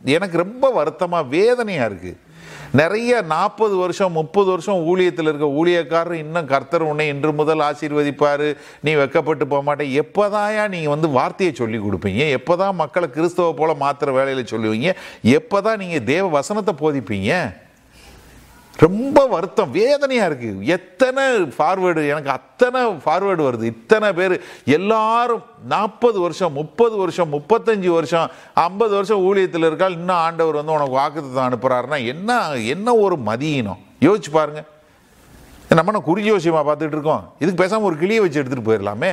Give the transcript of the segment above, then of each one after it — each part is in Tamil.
எனக்கு ரொம்ப வருத்தமாக வேதனையாக இருக்குது நிறைய நாற்பது வருஷம் முப்பது வருஷம் ஊழியத்தில் இருக்க ஊழியக்காரர் இன்னும் கர்த்தர் உன்னை இன்று முதல் ஆசீர்வதிப்பார் நீ வெக்கப்பட்டு போக மாட்டே எப்போதாயா நீங்கள் வந்து வார்த்தையை சொல்லி கொடுப்பீங்க எப்போதான் மக்களை கிறிஸ்தவ போல மாத்திர வேலையில் சொல்லுவீங்க எப்போதான் நீங்கள் தேவ வசனத்தை போதிப்பீங்க ரொம்ப வருத்தம் வேதனையாக இருக்குது எத்தனை ஃபார்வேர்டு எனக்கு அத்தனை ஃபார்வேர்டு வருது இத்தனை பேர் எல்லாரும் நாற்பது வருஷம் முப்பது வருஷம் முப்பத்தஞ்சு வருஷம் ஐம்பது வருஷம் ஊழியத்தில் இருக்கால் இன்னும் ஆண்டவர் வந்து உனக்கு வாக்குத்தத்தை அனுப்புகிறாருன்னா என்ன என்ன ஒரு மதியினம் யோசிச்சு பாருங்க நம்ம என்ன குறி ஜோசியமா பார்த்துட்டு இருக்கோம் இதுக்கு பேசாமல் ஒரு கிளியை வச்சு எடுத்துகிட்டு போயிடலாமே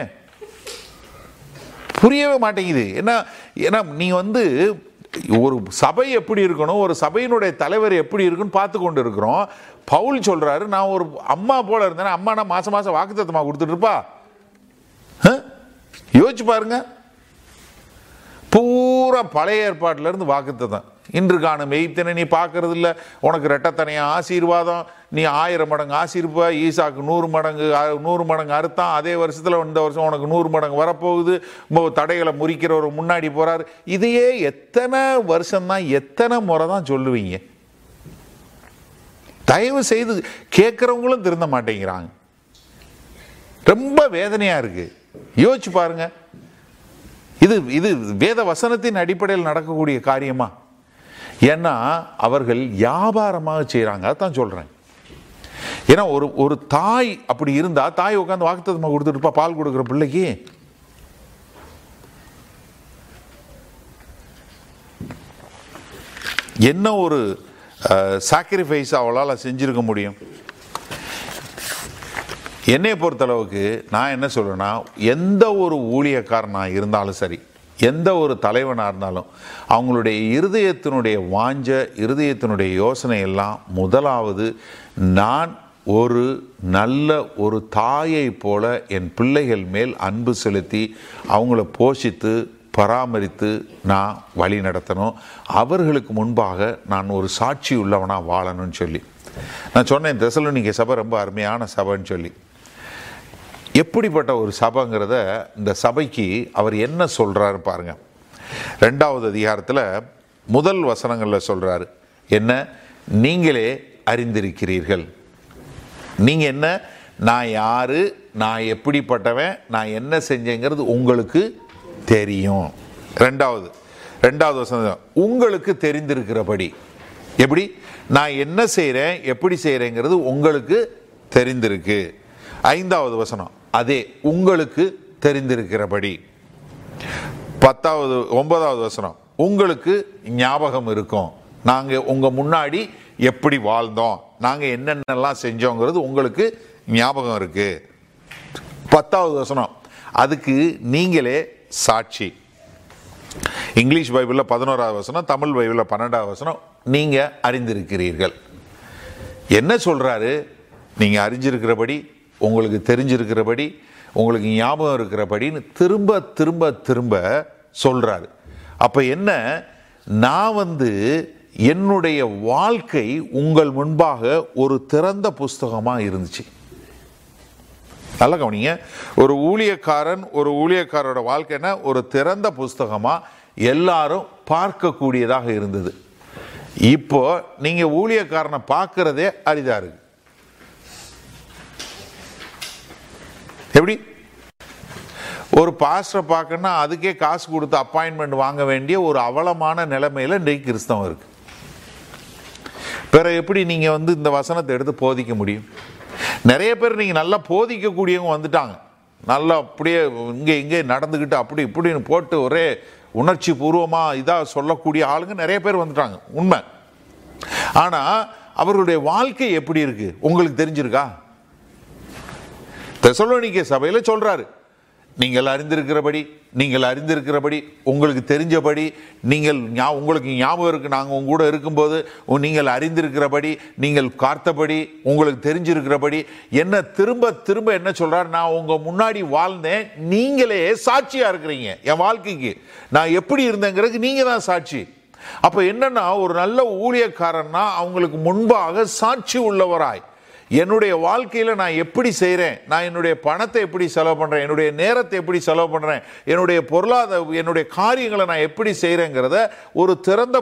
புரியவே மாட்டேங்குது ஏன்னா ஏன்னா நீ வந்து ஒரு சபை எப்படி இருக்கணும் ஒரு சபையினுடைய தலைவர் எப்படி இருக்குன்னு பார்த்து கொண்டு இருக்கிறோம் பவுல் சொல்றாரு நான் ஒரு அம்மா போல இருந்தேன் அம்மா நான் மாசம் மாசம் வாக்குத்தத்தமா கொடுத்துட்டு இருப்பா ஆ? யோசிச்சு பாருங்க பூரா பழைய ஏற்பாட்டில இருந்து வாக்குத்தத்தம் இன்று காணும் மெய்த்தனை நீ பார்க்கறது இல்ல உனக்கு ரெட்டத்தனையா ஆசீர்வாதம் நீ ஆயிரம் மடங்கு ஆசீர்வா ஈசாக்கு நூறு மடங்கு அ- நூறு மடங்கு அறுத்தான் அதே வருஷத்துல இந்த வருஷம் உனக்கு நூறு மடங்கு வரப்போகுது மோ- தடைகளை முறிக்கிறவர் முன்னாடி போறாரு இதையே எத்தனை வருஷம்தான் எத்தனை முறை தான் சொல்லுவீங்க தயவு செய்து கேட்குறவங்களும் திருந்த மாட்டேங்கிறாங்க ரொம்ப வேதனையா இருக்கு யோசிச்சு பாருங்க இது இது வேத வசனத்தின் அடிப்படையில் நடக்கக்கூடிய காரியமா ஏன்னா அவர்கள் வியாபாரமாக செய்கிறாங்க அதான் சொல்கிறேன் ஏன்னா ஒரு ஒரு தாய் அப்படி இருந்தா தாய் உட்காந்து வாக்குத்தத்தமா கொடுத்துட்டு இருப்பா பால் கொடுக்குற பிள்ளைக்கு என்ன ஒரு சாக்ரிஃபைஸ் அவளால் செஞ்சிருக்க முடியும் என்னை பொறுத்தளவுக்கு நான் என்ன சொல்றேன்னா எந்த ஒரு ஊழியக்காரனா இருந்தாலும் சரி எந்த ஒரு தலைவனாக இருந்தாலும் அவங்களுடைய இருதயத்தினுடைய வாஞ்ச இருதயத்தினுடைய யோசனை எல்லாம் முதலாவது நான் ஒரு நல்ல ஒரு தாயை போல என் பிள்ளைகள் மேல் அன்பு செலுத்தி அவங்கள போஷித்து பராமரித்து நான் வழி நடத்தணும் அவர்களுக்கு முன்பாக நான் ஒரு சாட்சி உள்ளவனாக வாழணும்னு சொல்லி நான் சொன்னேன் தெசலோனிக்க சபை ரொம்ப அருமையான சபைன்னு சொல்லி எப்படிப்பட்ட ஒரு சபைங்கிறத இந்த சபைக்கு அவர் என்ன சொல்றாரு பாருங்க ரெண்டாவது அதிகாரத்தில் முதல் வசனங்களில் சொல்றாரு என்ன நீங்களே அறிந்திருக்கிறீர்கள் நீங்க என்ன நான் யாரு நான் எப்படிப்பட்டவன் நான் என்ன செஞ்சேங்கிறது உங்களுக்கு தெரியும் ரெண்டாவது ரெண்டாவது வசனம் உங்களுக்கு தெரிந்திருக்கிறபடி எப்படி நான் என்ன செய்கிறேன் எப்படி செய்கிறேங்கிறது உங்களுக்கு தெரிந்திருக்கு ஐந்தாவது வசனம் அதே உங்களுக்கு தெரிந்திருக்கிறபடி பத்தாவது ஒன்பதாவது வசனம் உங்களுக்கு ஞாபகம் இருக்கும் நாங்க உங்க முன்னாடி எப்படி வாழ்ந்தோம் நாங்க என்னென்னலாம் செஞ்சோங்கிறது உங்களுக்கு ஞாபகம் இருக்கு பத்தாவது வசனம் அதுக்கு நீங்களே சாட்சி இங்கிலீஷ் பைபிளில் பதினோராவது வசனம் தமிழ் பைபிளில் பன்னெண்டாவது வசனம் நீங்க அறிந்திருக்கிறீர்கள் என்ன சொல்றாரு நீங்க அறிஞ்சிருக்கிறபடி உங்களுக்கு தெரிஞ்சிருக்கிறபடி உங்களுக்கு ஞாபகம் இருக்கிறபடின்னு திரும்ப திரும்ப திரும்ப சொல்றாரு அப்ப என்ன நான் வந்து என்னுடைய வாழ்க்கை உங்கள் முன்பாக ஒரு திறந்த புஸ்தகமா இருந்துச்சு நல்லா கவனிங்க ஒரு ஊழியக்காரன் ஒரு ஊழியக்காரோட வாழ்க்கைன்னா ஒரு திறந்த புஸ்தகமா எல்லாரும் பார்க்கக்கூடியதாக இருந்தது இப்போ நீங்க ஊழியக்காரனை பார்க்கறதே அரிதா இருக்கு எப்படி ஒரு பாஸ்டரை பார்க்கணும்னா அதுக்கே காசு கொடுத்து அப்பாயின்மெண்ட் வாங்க வேண்டிய ஒரு அவலமான நிலைமையில இன்றைக்கு கிறிஸ்தவம் இருக்கு பிற எப்படி நீங்க வந்து இந்த வசனத்தை எடுத்து போதிக்க முடியும் நிறைய பேர் நீங்க நல்லா போதிக்கக்கூடியவங்க வந்துட்டாங்க நல்லா அப்படியே இங்கே இங்கே நடந்துக்கிட்டு அப்படி இப்படின்னு போட்டு ஒரே உணர்ச்சி பூர்வமா இதாக சொல்லக்கூடிய ஆளுங்க நிறைய பேர் வந்துட்டாங்க உண்மை ஆனா அவர்களுடைய வாழ்க்கை எப்படி இருக்கு உங்களுக்கு தெரிஞ்சிருக்கா தெசலோனிக்கே சபையில சொல்றாரு நீங்கள் அறிந்திருக்கிறபடி நீங்கள் அறிந்திருக்கிறபடி உங்களுக்கு தெரிஞ்சபடி நீங்கள் ஞா- உங்களுக்கு ஞாபகம் இருக்கு நாங்கள் உங்க கூட இருக்கும்போது உ- நீங்கள் அறிந்திருக்கிறபடி நீங்கள் பார்த்தபடி உங்களுக்கு தெரிஞ்சிருக்கிறபடி என்ன திரும்ப திரும்ப என்ன சொல்றாரு நான் உங்க முன்னாடி வாழ்ந்தேன் நீங்களே சாட்சியா இருக்கிறீங்க என் வாழ்க்கைக்கு நான் எப்படி இருந்தேங்கிறதுக்கு நீங்க தான் சாட்சி அப்ப என்னன்னா ஒரு நல்ல ஊழியக்காரன்னா அவங்களுக்கு முன்பாக சாட்சி உள்ளவராய் என்னுடைய வாழ்க்கையில் நான் எப்படி செய்கிறேன் நான் என்னுடைய பணத்தை எப்படி செலவு பண்ணுறேன் என்னுடைய நேரத்தை எப்படி செலவு பண்ணுறேன் என்னுடைய பொருளாதார என்னுடைய காரியங்களை நான் எப்படி செய்கிறேங்கிறத ஒரு திறந்த